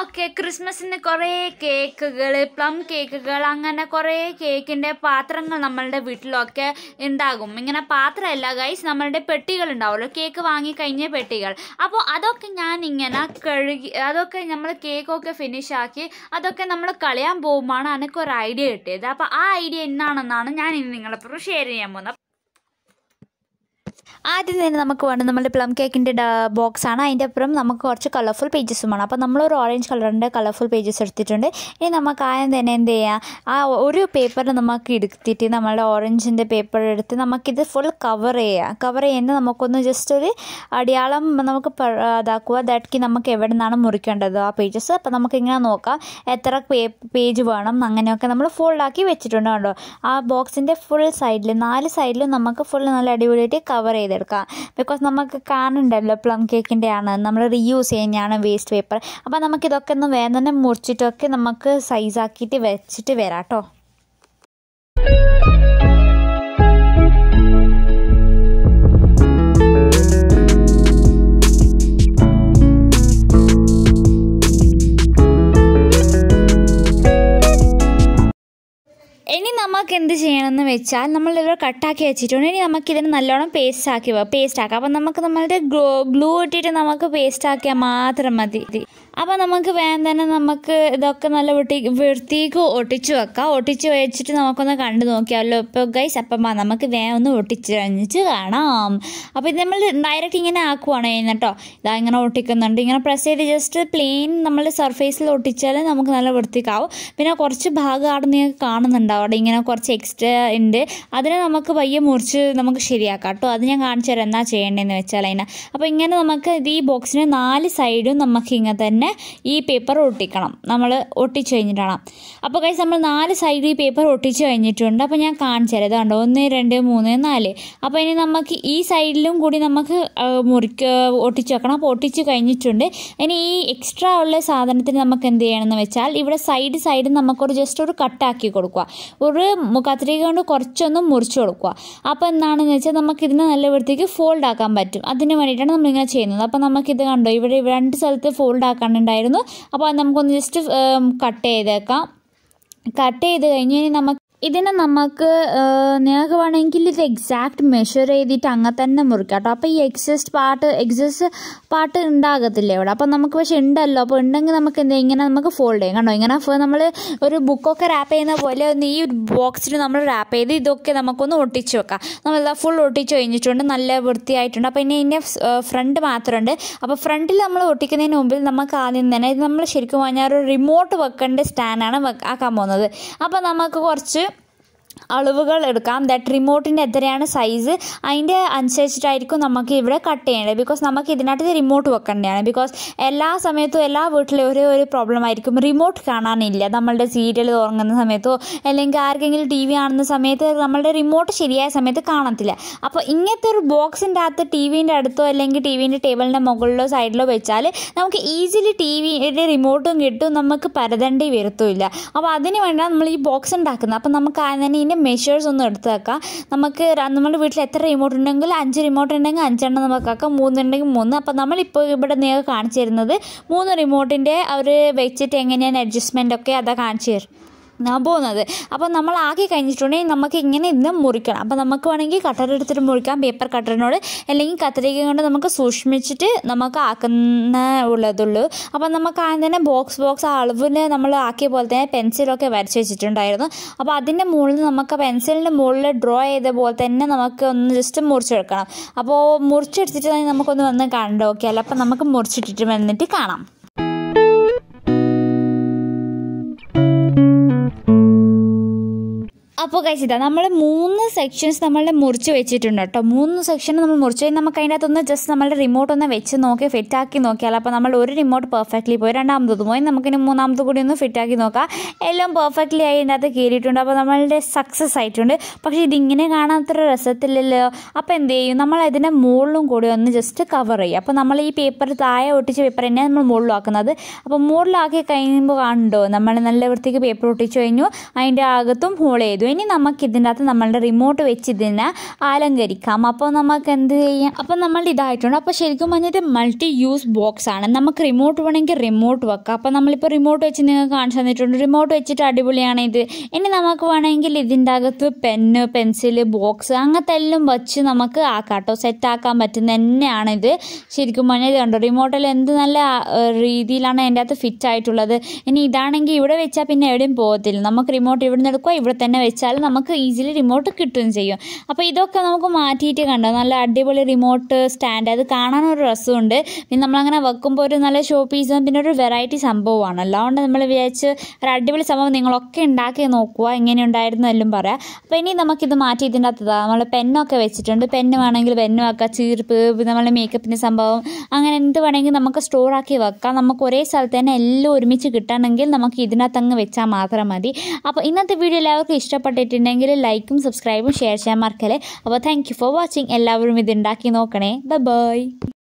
okay ക്രിസ്മസിന് കുറേ കേക്കുകൾ പ്ലം കേക്കുകൾ അങ്ങനെ കുറേ കേക്കിൻ്റെ പാത്രങ്ങൾ നമ്മളുടെ വീട്ടിലൊക്കെ ഉണ്ടാകും ഇങ്ങനെ പാത്രമല്ല ഗൈസ് നമ്മളുടെ പെട്ടികൾ ഉണ്ടാവുമല്ലോ കേക്ക് വാങ്ങി കഴിഞ്ഞ പെട്ടികൾ അപ്പോൾ അതൊക്കെ ഞാൻ ഇങ്ങനെ കഴുകി അതൊക്കെ നമ്മൾ കേക്കൊക്കെ ഫിനിഷ് ആക്കി അതൊക്കെ നമ്മൾ കളയാൻ പോകുമ്പോഴാണ് എനിക്കൊരു ഐഡിയ കിട്ടിയത് അപ്പോൾ ആ ഐഡിയ എന്നാണെന്നാണ് ഞാൻ ഇനി നിങ്ങളെപ്പോഴും ഷെയർ ചെയ്യാൻ പോകുന്നത് ആദ്യം തന്നെ നമുക്ക് വേണ്ടത് നമ്മുടെ പ്ലം കേക്കിൻ്റെ ബോക്സ് ആണ് അതിൻ്റെ അപ്പുറം നമുക്ക് കുറച്ച് കളർഫുൾ പേജസും വേണം അപ്പോൾ നമ്മളൊരു ഓറഞ്ച് കളറിൻ്റെ കളർഫുൾ പേജസ് എടുത്തിട്ടുണ്ട് ഇനി നമുക്ക് ആദ്യം തന്നെ എന്ത് ചെയ്യാം ആ ഒരു പേപ്പർ നമുക്ക് എടുത്തിട്ട് നമ്മളുടെ ഓറഞ്ചിൻ്റെ പേപ്പർ എടുത്ത് നമുക്കിത് ഫുൾ കവർ ചെയ്യാം കവർ ചെയ്യുന്നത് നമുക്കൊന്ന് ജസ്റ്റ് ഒരു അടയാളം നമുക്ക് പ- ഇതാക്കുക ദാറ്റ് നമുക്ക് എവിടെ നിന്നാണ് മുറിക്കേണ്ടത് ആ പേജസ് അപ്പോൾ നമുക്ക് ഇങ്ങനെ നോക്കാം എത്ര പേജ് വേണം അങ്ങനെയൊക്കെ നമ്മൾ ഫുള്ളാക്കി വെച്ചിട്ടുണ്ട് കേട്ടോ ആ ബോക്സിൻ്റെ ഫുൾ സൈഡിൽ നാല് സൈഡിലും നമുക്ക് ഫുൾ നല്ല അടിപൊളിയായിട്ട് കവർ ചെയ്തെടുക്കാം ബിക്കോസ് നമുക്ക് കാണുന്നുണ്ടല്ലോ പ്ലം കേക്കിൻ്റെ ആണ് നമ്മൾ റീയൂസ് ചെയ്യുന്നതാണ് വേസ്റ്റ് പേപ്പർ അപ്പോൾ നമുക്കിതൊക്കെ ഒന്ന് വേഗം തന്നെ മുറിച്ചിട്ടൊക്കെ നമുക്ക് സൈസാക്കിയിട്ട് വെച്ചിട്ട് വരാം കേട്ടോ ഇനി നമുക്ക് എന്ത് ചെയ്യണമെന്ന് വെച്ചാൽ നമ്മൾ ഇവിടെ കട്ടാക്കി വെച്ചിട്ടുണ്ട് ഇനി നമുക്ക് ഇതിന് നല്ലോണം പേസ്റ്റ് ആക്കി പേസ്റ്റ് ആക്കാം അപ്പം നമുക്ക് നമ്മളുടെ ഗ്ലൂ ഗ്ലൂ ഇട്ടിട്ട് നമുക്ക് പേസ്റ്റ് ആക്കിയാൽ മാത്രം മതി അപ്പോൾ നമുക്ക് വേഗം തന്നെ നമുക്ക് ഇതൊക്കെ നല്ല വൃത്തി വൃത്തിക്ക് ഒട്ടിച്ച് വെക്കാം ഒട്ടിച്ച് വെച്ചിട്ട് നമുക്കൊന്ന് കണ്ടു നോക്കിയാലോ ഇപ്പോൾ ഗൈസ് അപ്പം വാ, നമുക്ക് വേഗം ഒന്ന് ഒട്ടിച്ച് കഴിഞ്ഞിട്ട് കാണാം അപ്പോൾ ഇത് നമ്മൾ ഡയറക്റ്റ് ഇങ്ങനെ ആക്കുവാണ് ചെയ്യുന്നത് കേട്ടോ ഇതാ ഇങ്ങനെ ഒട്ടിക്കുന്നുണ്ട് ഇങ്ങനെ പ്രസ് ചെയ്ത് ജസ്റ്റ് പ്ലെയിൻ നമ്മൾ സർഫേസിൽ ഒട്ടിച്ചാൽ നമുക്ക് നല്ല വൃത്തിക്കാവും പിന്നെ കുറച്ച് ഭാഗം അവിടെ നിങ്ങൾക്ക് കാണുന്നുണ്ട് അവിടെ ഇങ്ങനെ കുറച്ച് എക്സ്ട്രാ ഉണ്ട് അതിനെ നമുക്ക് പയ്യെ മുറിച്ച് നമുക്ക് ശരിയാക്കാം കേട്ടോ അത് ഞാൻ കാണിച്ചു തരാം എന്നാ ചെയ്യേണ്ടതെന്ന് വെച്ചാൽ അതിനെ അപ്പോൾ ഇങ്ങനെ നമുക്ക് ഇത് ഈ ബോക്സിന് നാല് സൈഡും നമുക്ക് ഇങ്ങനെ തന്നെ ഈ പേപ്പർ ഒട്ടിക്കണം നമ്മൾ ഒട്ടിച്ച് കഴിഞ്ഞിട്ടാണ് അപ്പോൾ കഴിച്ച് നമ്മൾ നാല് സൈഡ് ഈ പേപ്പർ ഒട്ടിച്ച് കഴിഞ്ഞിട്ടുണ്ട് അപ്പോൾ ഞാൻ കാണിച്ചു തരാം ഇതാണ്ടോ ഒന്ന് രണ്ട് മൂന്ന് നാല് അപ്പോൾ ഇനി നമുക്ക് ഈ സൈഡിലും കൂടി നമുക്ക് ആ, മുറിക്ക ഒട്ടിച്ച് വെക്കണം അപ്പോൾ ഒട്ടിച്ച് കഴിഞ്ഞിട്ടുണ്ട് ഇനി ഈ എക്സ്ട്രാ ഉള്ള സാധനത്തിന് നമുക്ക് എന്ത് ചെയ്യണമെന്ന് വെച്ചാൽ ഇവിടെ സൈഡ് സൈഡ് നമുക്കൊരു ജസ്റ്റ് ഒരു കട്ടാക്കി കൊടുക്കുക ഒരു മു- കത്രിക കൊണ്ട് കുറച്ചൊന്ന് മുറിച്ച് കൊടുക്കുക അപ്പോൾ എന്താണെന്ന് വെച്ചാൽ നമുക്ക് ഇതിനെ നല്ല വൃത്തിക്ക് ഫോൾഡ് ആക്കാൻ പറ്റും അതിന് വേണ്ടിയിട്ടാണ് നമ്മളിങ്ങനെ ചെയ്യുന്നത് അപ്പോൾ നമുക്കിത് കണ്ടോ ഇവിടെ രണ്ട് സ്ഥലത്ത് ഫോൾഡ് ആക്കാനുണ്ടായിരുന്നു അപ്പോൾ അത് നമുക്കൊന്ന് ജസ്റ്റ് കട്ട് ചെയ്തേക്കാം കട്ട് ചെയ്ത് കഴിഞ്ഞ് ഇനി നമുക്ക് ഇതിനെ നമുക്ക് നിങ്ങൾക്ക് വേണമെങ്കിൽ ഇത് എക്സാക്ട് മെഷർ ചെയ്തിട്ട് അങ്ങനെ തന്നെ മുറിക്കാം കേട്ടോ അപ്പോൾ ഈ എക്സസ്റ്റ് പാർട്ട് എക്സസ് പാർട്ട് ഉണ്ടാകത്തില്ല ഇവിടെ അപ്പോൾ നമുക്ക് പക്ഷെ ഉണ്ടല്ലോ അപ്പോൾ ഉണ്ടെങ്കിൽ നമുക്ക് എന്താ ഇങ്ങനെ നമുക്ക് ഫോൾഡ് ചെയ്യാം കണ്ടോ ഇങ്ങനെ നമ്മൾ ഒരു ബുക്കൊക്കെ റാപ്പ് ചെയ്യുന്ന പോലെ ഒന്ന് ഈ ബോക്സിൽ നമ്മൾ റാപ്പ് ചെയ്ത് ഇതൊക്കെ നമുക്കൊന്ന് ഒട്ടിച്ച് വെക്കാം നമ്മളെല്ലാം ഫുൾ ഒട്ടിച്ച് കഴിഞ്ഞിട്ടുണ്ട് നല്ല വൃത്തിയായിട്ടുണ്ട് അപ്പോൾ ഇനി ഇതിൻ്റെ ഫ്രണ്ട് മാത്രമുണ്ട് അപ്പോൾ ഫ്രണ്ടിൽ നമ്മൾ ഒട്ടിക്കുന്നതിന് മുമ്പിൽ നമുക്ക് ആദ്യം തന്നെ ഇത് നമ്മൾ ശരിക്കും പറഞ്ഞാൽ ഒരു റിമോട്ട് വെക്കേണ്ട സ്റ്റാൻഡാണ് വെക്ക- ആക്കാൻ പോകുന്നത് അപ്പോൾ നമുക്ക് കുറച്ച് അളവുകൾ എടുക്കാം ദാറ്റ് റിമോട്ടിൻ്റെ എത്രയാണ് സൈസ് അതിൻ്റെ അനുസരിച്ചിട്ടായിരിക്കും നമുക്ക് ഇവിടെ കട്ട് ചെയ്യേണ്ടത് ബിക്കോസ് നമുക്ക് ഇതിനകത്ത് റിമോട്ട് വെക്കേണ്ടതാണ് ബിക്കോസ് എല്ലാ സമയത്തും എല്ലാ വീട്ടിലും ഒരേ ഒരു പ്രോബ്ലം ആയിരിക്കും റിമോട്ട് കാണാനില്ല നമ്മളുടെ സീരിയൽ തുടങ്ങുന്ന സമയത്തോ അല്ലെങ്കിൽ ആർക്കെങ്കിലും ടി വി കാണുന്ന സമയത്ത് നമ്മളുടെ റിമോട്ട് ശരിയായ സമയത്ത് കാണത്തില്ല അപ്പോൾ ഇങ്ങനത്തെ ഒരു ബോക്സിൻ്റെ അകത്ത് ടി വിൻ്റെ അടുത്തോ അല്ലെങ്കിൽ ടി വിൻ്റെ ടേബിളിൻ്റെ മുകളിലോ സൈഡിലോ വെച്ചാൽ നമുക്ക് ഈസിലി ടി വിയുടെ റിമോട്ടും കിട്ടും നമുക്ക് പരതണ്ടി വരത്തുമില്ല അപ്പോൾ അതിന് വേണ്ടിയാണ് നമ്മൾ ഈ ബോക്സ് ഉണ്ടാക്കുന്നത് അപ്പോൾ നമുക്ക് ആദ്യം തന്നെ ഇതിൻ്റെ മെഷേഴ്സ് ഒന്ന് എടുത്ത് വെക്കാം നമുക്ക് ര- നമ്മുടെ വീട്ടിൽ എത്ര റിമോട്ട് ഉണ്ടെങ്കിൽ അഞ്ച് റിമോട്ട് ഉണ്ടെങ്കിൽ അഞ്ചെണ്ണം നമുക്ക് ആക്കാം മൂന്നുണ്ടെങ്കിൽ മൂന്ന് അപ്പോൾ നമ്മളിപ്പോൾ ഇവിടെ നിങ്ങൾക്ക് കാണിച്ചു തരുന്നത് മൂന്ന് റിമോട്ടിൻ്റെ അവർ വെച്ചിട്ട് എങ്ങനെയാണ് അഡ്ജസ്റ്റ്മെൻ്റ് ഒക്കെ അതാ കാണിച്ചു തരും ഞാൻ പോകുന്നത് അപ്പോൾ നമ്മൾ ആക്കി കഴിഞ്ഞിട്ടുണ്ടെങ്കിൽ നമുക്ക് ഇങ്ങനെ ഇന്ന് മുറിക്കണം അപ്പോൾ നമുക്ക് വേണമെങ്കിൽ കട്ടർ എടുത്തിട്ട് മുറിക്കാം പേപ്പർ കട്ടറിനോട് അല്ലെങ്കിൽ കത്രിക കൊണ്ട് നമുക്ക് സൂക്ഷ്മിച്ചിട്ട് നമുക്ക് ആക്കുന്ന ഉള്ളതുള്ളൂ അപ്പോൾ നമുക്ക് ആദ്യം തന്നെ ബോക്സ് ബോക്സ് ആ അളവിന് നമ്മൾ ആക്കിയ പോലെ തന്നെ പെൻസിലൊക്കെ വരച്ച് വെച്ചിട്ടുണ്ടായിരുന്നു അപ്പോൾ അതിൻ്റെ മുകളിൽ നമുക്ക് പെൻസിലിൻ്റെ മുകളിൽ ഡ്രോ ചെയ്ത പോലെ തന്നെ നമുക്ക് ഒന്ന് ജസ്റ്റ് മുറിച്ചെടുക്കണം അപ്പോൾ മുറിച്ചെടുത്തിട്ട് നമുക്കൊന്ന് വന്ന് കണ്ടു നോക്കിയാൽ അപ്പോൾ നമുക്ക് മുറിച്ചിട്ടിട്ട് വന്നിട്ട് കാണാം അപ്പോൾ കഴിച്ചിട്ടാ നമ്മൾ മൂന്ന് സെക്ഷൻസ് നമ്മളുടെ മുറിച്ച് വെച്ചിട്ടുണ്ട് കേട്ടോ മൂന്ന് സെക്ഷൻ നമ്മൾ മുറിച്ച് കഴിഞ്ഞ് നമുക്ക് അതിൻ്റെ അകത്തൊന്ന് ജസ്റ്റ് നമ്മളുടെ റിമോട്ട് ഒന്ന് വെച്ച് നോക്കി ഫിറ്റ് ആക്കി നോക്കിയാൽ അപ്പോൾ നമ്മൾ ഒരു റിമോട്ട് പെർഫെക്റ്റ്ലി പോയി രണ്ടാമത്തത് പോയി നമുക്കിനി മൂന്നാമത് കൂടി ഒന്ന് ഫിറ്റ് ആക്കി നോക്കാം എല്ലാം പെർഫെക്റ്റ്ലി ആയി അതിൻ്റെ അകത്ത് കയറിയിട്ടുണ്ട് അപ്പോൾ നമ്മളുടെ സക്സസ് ആയിട്ടുണ്ട് പക്ഷേ ഇതിങ്ങനെ കാണാൻ അത്ര രസത്തില്ലല്ലോ അപ്പോൾ എന്ത് ചെയ്യും നമ്മൾ അതിൻ്റെ മുകളിലും കൂടി ഒന്ന് ജസ്റ്റ് കവർ ചെയ്യും അപ്പോൾ നമ്മൾ ഈ പേപ്പർ താഴെ ഒട്ടിച്ച പേപ്പർ തന്നെ നമ്മൾ മുകളിലാക്കുന്നത് അപ്പോൾ മുകളിലാക്കി കഴിയുമ്പോൾ കണ്ടോ നമ്മൾ നല്ല വൃത്തിക്ക് പേപ്പർ ഒട്ടിച്ചു കഴിഞ്ഞു അതിൻ്റെ അകത്തും ഹോൾ ചെയ്തു ഇനി ഇനി നമുക്ക് ഇതിൻ്റെ അകത്ത് നമ്മളുടെ റിമോട്ട് വെച്ച് ഇതിനെ അലങ്കരിക്കാം അപ്പോൾ നമുക്ക് എന്ത് ചെയ്യാം അപ്പോൾ നമ്മളുടെ ഇതായിട്ടുണ്ട് അപ്പോൾ ശരിക്കും പറഞ്ഞിട്ട് മൾട്ടി യൂസ് ബോക്സ് ആണ് നമുക്ക് റിമോട്ട് വേണമെങ്കിൽ റിമോട്ട് വെക്കാം അപ്പോൾ നമ്മളിപ്പോൾ റിമോട്ട് വെച്ച് നിങ്ങൾക്ക് കാണിച്ചു തന്നിട്ടുണ്ട് റിമോട്ട് വെച്ചിട്ട് അടിപൊളിയാണ് ഇത് ഇനി നമുക്ക് വേണമെങ്കിൽ ഇതിൻ്റെ അകത്ത് പെന്ന് പെൻസില് ബോക്സ് അങ്ങനത്തെ എല്ലാം വെച്ച് നമുക്ക് ആക്കാം കേട്ടോ സെറ്റ് ആക്കാൻ പറ്റുന്ന തന്നെയാണ് ഇത് ശരിക്കും പറഞ്ഞാൽ ഇത് കണ്ടോ റിമോട്ടിൽ എന്ത് നല്ല ആ, രീതിയിലാണ് അതിൻ്റെ അകത്ത് ഫിറ്റ് ആയിട്ടുള്ളത് ഇനി ഇതാണെങ്കിൽ ഇവിടെ വെച്ചാൽ പിന്നെ എവിടെയും പോകത്തില്ല നമുക്ക് റിമോട്ട് ഇവിടെ നിന്ന് എടുക്കുക ഇവിടെ തന്നെ വെച്ചാൽ നമുക്ക് ഈസിലി റിമോട്ട് കിട്ടുകയും ചെയ്യും അപ്പോൾ ഇതൊക്കെ നമുക്ക് മാറ്റിയിട്ട് കണ്ടോ നല്ല അടിപൊളി റിമോട്ട് സ്റ്റാൻഡ് അത് കാണാൻ ഒരു രസമുണ്ട് പിന്നെ നമ്മളങ്ങനെ വെക്കുമ്പോൾ ഒരു നല്ല ഷോ പീസും പിന്നെ ഒരു വെറൈറ്റി സംഭവമാണ് അതുകൊണ്ട് നമ്മൾ വിചാരിച്ച് ഒരു അടിപൊളി സംഭവം നിങ്ങളൊക്കെ ഉണ്ടാക്കി നോക്കുക എങ്ങനെ ഉണ്ടായിരുന്നു എല്ലാം പറയാം അപ്പോൾ ഇനി നമുക്കിത് മാറ്റി ഇതിൻ്റെ അകത്ത് നമ്മൾ പെന്നൊക്കെ വെച്ചിട്ടുണ്ട് പെന്ന് വേണമെങ്കിൽ പെന്ന് വെക്കാം ചീർപ്പ് നമ്മളെ മേക്കപ്പിൻ്റെ സംഭവം അങ്ങനെ എന്ത് വേണമെങ്കിൽ നമുക്ക് സ്റ്റോർ ആക്കി വെക്കാം നമുക്ക് ഒരേ സ്ഥലത്ത് തന്നെ എല്ലാം ഒരുമിച്ച് കിട്ടണമെങ്കിൽ നമുക്ക് ഇതിനകത്ത് അങ്ങ് വെച്ചാൽ മാത്രം മതി അപ്പോൾ ഇന്നത്തെ വീഡിയോ എല്ലാവർക്കും ഇഷ്ടപ്പെട്ടിട്ടുണ്ടെങ്കിൽ ലൈക്കും സബ്സ്ക്രൈബും ഷെയർ ചെയ്യാൻ മറക്കല്ലേ അപ്പോൾ താങ്ക് യു ഫോർ വാച്ചിങ് എല്ലാവരും ഇത് ഉണ്ടാക്കി നോക്കണേ ബൈ